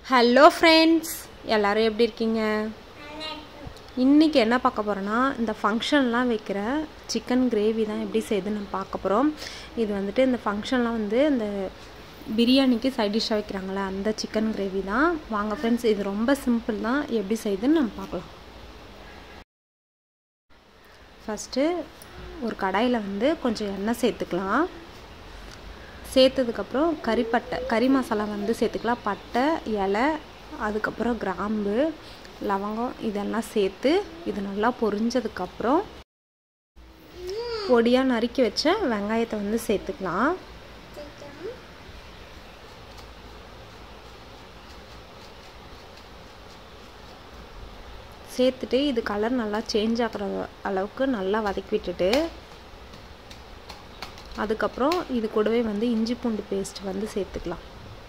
hello friends எல்லாரும் எப்படி இருக்கீங்க இன்றைக்கி என்ன பார்க்க போகிறோன்னா இந்த ஃபங்க்ஷன்லாம் வைக்கிற சிக்கன் கிரேவி தான் எப்படி செய்யுதுன்னு நம்ம பார்க்க போகிறோம் இது வந்துட்டு இந்த ஃபங்க்ஷன்லாம் வந்து இந்த பிரியாணிக்கு சைட் டிஷ்ஷாக வைக்கிறாங்களே அந்த சிக்கன் கிரேவி தான் வாங்க ஃப்ரெண்ட்ஸ் இது ரொம்ப சிம்பிள் தான் எப்படி செய்யுதுன்னு நம்ம பார்க்கலாம் ஃபஸ்ட்டு ஒரு கடாயில் வந்து கொஞ்சம் எண்ணெய் சேர்த்துக்கலாம் சேர்த்ததுக்கப்புறம் கறிப்பட்டை கறி மசாலா வந்து சேர்த்துக்கலாம் பட்டை இலை அதுக்கப்புறம் கிராம்பு லவங்கம் இதெல்லாம் சேர்த்து இது நல்லா பொரிஞ்சதுக்கப்புறம் பொடியாக நறுக்கி வச்ச வெங்காயத்தை வந்து சேர்த்துக்கலாம் சேர்த்துட்டு இது கலர் நல்லா சேஞ்ச் ஆகிற அளவுக்கு நல்லா வதக்கி விட்டுட்டு அதுக்கப்புறம் இது கூடவே வந்து இஞ்சி பூண்டு பேஸ்ட் வந்து சேர்த்துக்கலாம்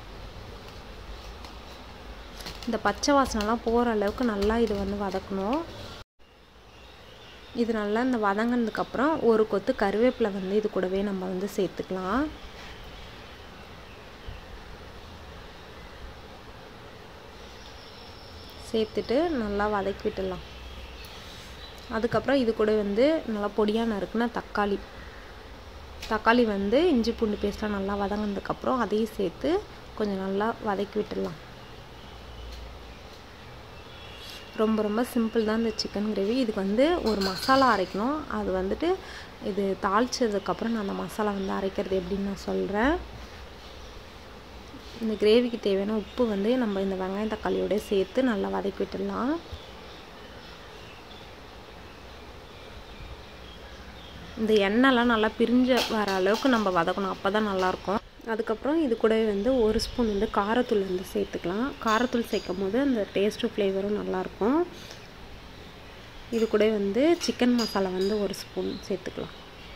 இந்த பச்சை வாசனைலாம் போகிற அளவுக்கு நல்லா இது வந்து வதக்கணும் இது நல்லா இந்த வதங்கினதுக்கப்புறம் ஒரு கொத்து கருவேப்பிலை வந்து இது கூடவே நம்ம வந்து சேர்த்துக்கலாம் சேர்த்துட்டு நல்லா வதக்கி விட்டுடலாம் அதுக்கப்புறம் இது கூட வந்து நல்லா பொடியாக நறுக்குனா தக்காளி தக்காளி வந்து இஞ்சி பூண்டு பேஸ்ட்லாம் நல்லா வதங்கினதுக்கப்புறம் அதையும் சேர்த்து கொஞ்சம் நல்லா வதக்கி விட்டுடலாம் ரொம்ப ரொம்ப சிம்பிள் தான் இந்த சிக்கன் கிரேவி இதுக்கு வந்து ஒரு மசாலா அரைக்கணும் அது வந்துட்டு இது தாளித்ததுக்கப்புறம் நான் அந்த மசாலா வந்து அரைக்கிறது எப்படின்னு நான் சொல்கிறேன் இந்த கிரேவிக்கு தேவையான உப்பு வந்து நம்ம இந்த வெங்காயம் தக்காளியோட சேர்த்து நல்லா வதக்கி விட்டுடலாம் இந்த எண்ணெய்லாம் நல்லா பிரிஞ்ச வர அளவுக்கு நம்ம வதக்கணும் அப்போ தான் நல்லாயிருக்கும் அதுக்கப்புறம் இது கூடவே வந்து ஒரு ஸ்பூன் வந்து காரத்தூள் வந்து சேர்த்துக்கலாம் காரத்தூள் சேர்க்கும் போது அந்த டேஸ்ட்டும் ஃப்ளேவரும் நல்லாயிருக்கும் இது கூட வந்து சிக்கன் மசாலா வந்து ஒரு ஸ்பூன் சேர்த்துக்கலாம்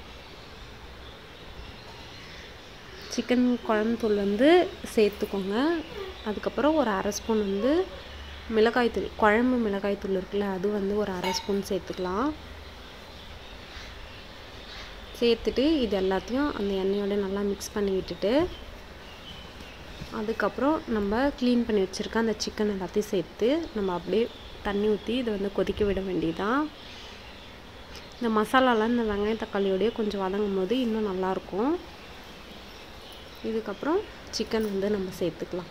சிக்கன் குழம்புத்தூள் வந்து சேர்த்துக்கோங்க அதுக்கப்புறம் ஒரு அரை ஸ்பூன் வந்து மிளகாய்த்தூள் குழம்பு மிளகாய்த்தூள் இருக்குல்ல அது வந்து ஒரு அரை ஸ்பூன் சேர்த்துக்கலாம் சேர்த்துட்டு இது எல்லாத்தையும் அந்த எண்ணெயோட நல்லா மிக்ஸ் பண்ணி விட்டுட்டு அதுக்கப்புறம் நம்ம க்ளீன் பண்ணி வச்சுருக்க அந்த சிக்கன் எல்லாத்தையும் சேர்த்து நம்ம அப்படியே தண்ணி ஊற்றி இதை வந்து கொதிக்க விட வேண்டியதான் இந்த மசாலாலாம் இந்த வெங்காயம் தக்காளியோடய கொஞ்சம் வதங்கும் போது இன்னும் நல்லாயிருக்கும் இதுக்கப்புறம் சிக்கன் வந்து நம்ம சேர்த்துக்கலாம்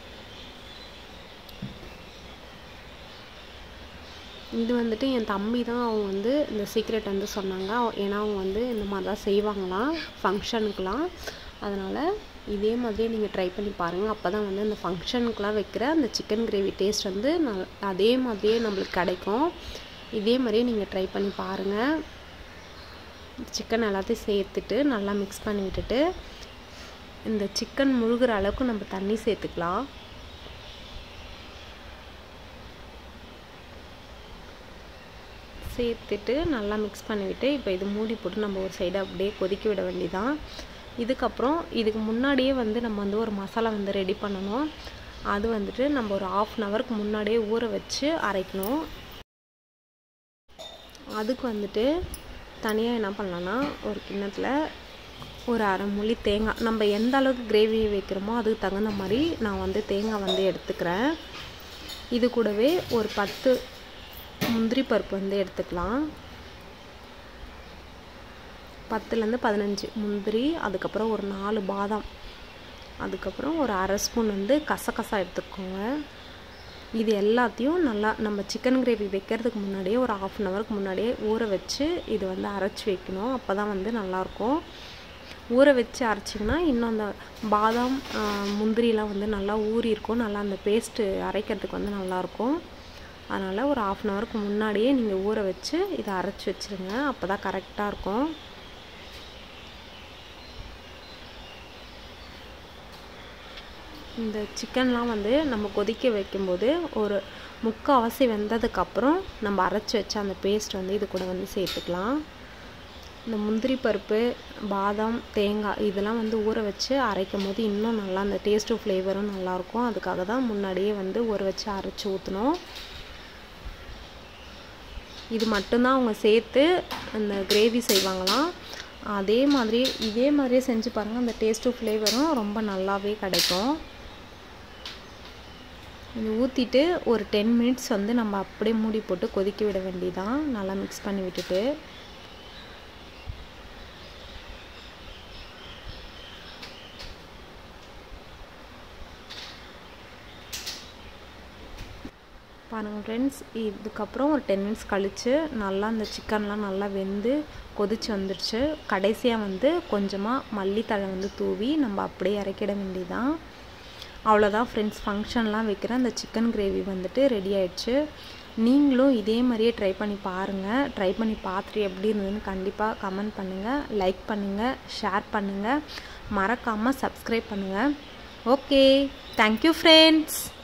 இது வந்துட்டு என் தம்பி தான் அவங்க வந்து இந்த சீக்ரெட் வந்து சொன்னாங்க ஏன்னா அவங்க வந்து இந்த மாதிரி தான் செய்வாங்களாம் ஃபங்க்ஷனுக்கெலாம் அதனால் இதே மாதிரியே நீங்கள் ட்ரை பண்ணி பாருங்கள் அப்போ தான் வந்து இந்த ஃபங்க்ஷனுக்கெலாம் வைக்கிற அந்த சிக்கன் கிரேவி டேஸ்ட் வந்து ந அதே மாதிரியே நம்மளுக்கு கிடைக்கும் இதே மாதிரியே நீங்கள் ட்ரை பண்ணி பாருங்கள் சிக்கன் எல்லாத்தையும் சேர்த்துட்டு நல்லா மிக்ஸ் பண்ணி விட்டுட்டு இந்த சிக்கன் முழுகிற அளவுக்கு நம்ம தண்ணி சேர்த்துக்கலாம் சேர்த்துட்டு நல்லா மிக்ஸ் பண்ணிவிட்டு இப்போ இது மூடி போட்டு நம்ம ஒரு சைடு அப்படியே கொதிக்க விட வேண்டியதான் இதுக்கப்புறம் இதுக்கு முன்னாடியே வந்து நம்ம வந்து ஒரு மசாலா வந்து ரெடி பண்ணணும் அது வந்துட்டு நம்ம ஒரு ஆஃப் அன் ஹவருக்கு முன்னாடியே ஊற வச்சு அரைக்கணும் அதுக்கு வந்துட்டு தனியாக என்ன பண்ணலான்னா ஒரு கிண்ணத்தில் ஒரு அரை மூலி தேங்காய் நம்ம எந்த அளவுக்கு கிரேவி வைக்கிறோமோ அதுக்கு தகுந்த மாதிரி நான் வந்து தேங்காய் வந்து எடுத்துக்கிறேன் இது கூடவே ஒரு பத்து முந்திரி பருப்பு வந்து எடுத்துக்கலாம் பத்துலேருந்து பதினஞ்சு முந்திரி அதுக்கப்புறம் ஒரு நாலு பாதாம் அதுக்கப்புறம் ஒரு அரை ஸ்பூன் வந்து கசகசா எடுத்துக்கோங்க இது எல்லாத்தையும் நல்லா நம்ம சிக்கன் கிரேவி வைக்கிறதுக்கு முன்னாடியே ஒரு ஆஃப் அன் ஹவருக்கு முன்னாடியே ஊற வச்சு இது வந்து அரைச்சி வைக்கணும் அப்போ தான் வந்து நல்லாயிருக்கும் ஊற வச்சு அரைச்சிங்கன்னா இன்னும் அந்த பாதாம் முந்திரிலாம் வந்து நல்லா ஊறி இருக்கும் நல்லா அந்த பேஸ்ட்டு அரைக்கிறதுக்கு வந்து நல்லாயிருக்கும் அதனால் ஒரு ஆஃப் அன் ஹவருக்கு முன்னாடியே நீங்கள் ஊற வச்சு இதை அரைச்சி வச்சுருங்க அப்போ தான் கரெக்டாக இருக்கும் இந்த சிக்கன்லாம் வந்து நம்ம கொதிக்க வைக்கும்போது ஒரு முக்கால்வாசி வெந்ததுக்கப்புறம் நம்ம அரைச்சி வச்ச அந்த பேஸ்ட் வந்து இது கூட வந்து சேர்த்துக்கலாம் இந்த முந்திரி பருப்பு பாதாம் தேங்காய் இதெல்லாம் வந்து ஊற வச்சு அரைக்கும் போது இன்னும் நல்லா அந்த டேஸ்ட்டும் ஃப்ளேவரும் நல்லாயிருக்கும் அதுக்காக தான் முன்னாடியே வந்து ஊற வச்சு அரைச்சி ஊற்றணும் இது மட்டும்தான் அவங்க சேர்த்து அந்த கிரேவி செய்வாங்களாம் அதே மாதிரி இதே மாதிரியே செஞ்சு பாருங்கள் அந்த டேஸ்ட்டும் ஃப்ளேவரும் ரொம்ப நல்லாவே கிடைக்கும் இது ஊற்றிட்டு ஒரு டென் மினிட்ஸ் வந்து நம்ம அப்படியே மூடி போட்டு கொதிக்க விட வேண்டியதான் நல்லா மிக்ஸ் பண்ணி விட்டுட்டு பாருங்கள் ஃப்ரெண்ட்ஸ் இதுக்கப்புறம் ஒரு டென் மினிட்ஸ் கழித்து நல்லா இந்த சிக்கன்லாம் நல்லா வெந்து கொதிச்சு வந்துடுச்சு கடைசியாக வந்து கொஞ்சமாக மல்லித்தழை வந்து தூவி நம்ம அப்படியே இறக்கிட வேண்டியதான் அவ்வளோதான் ஃப்ரெண்ட்ஸ் ஃபங்க்ஷன்லாம் வைக்கிற அந்த சிக்கன் கிரேவி வந்துட்டு ரெடி ஆயிடுச்சு நீங்களும் இதே மாதிரியே ட்ரை பண்ணி பாருங்கள் ட்ரை பண்ணி பார்த்துட்டு எப்படி இருந்ததுன்னு கண்டிப்பாக கமெண்ட் பண்ணுங்கள் லைக் பண்ணுங்கள் ஷேர் பண்ணுங்கள் மறக்காமல் சப்ஸ்கிரைப் பண்ணுங்கள் ஓகே தேங்க்யூ ஃப்ரெண்ட்ஸ்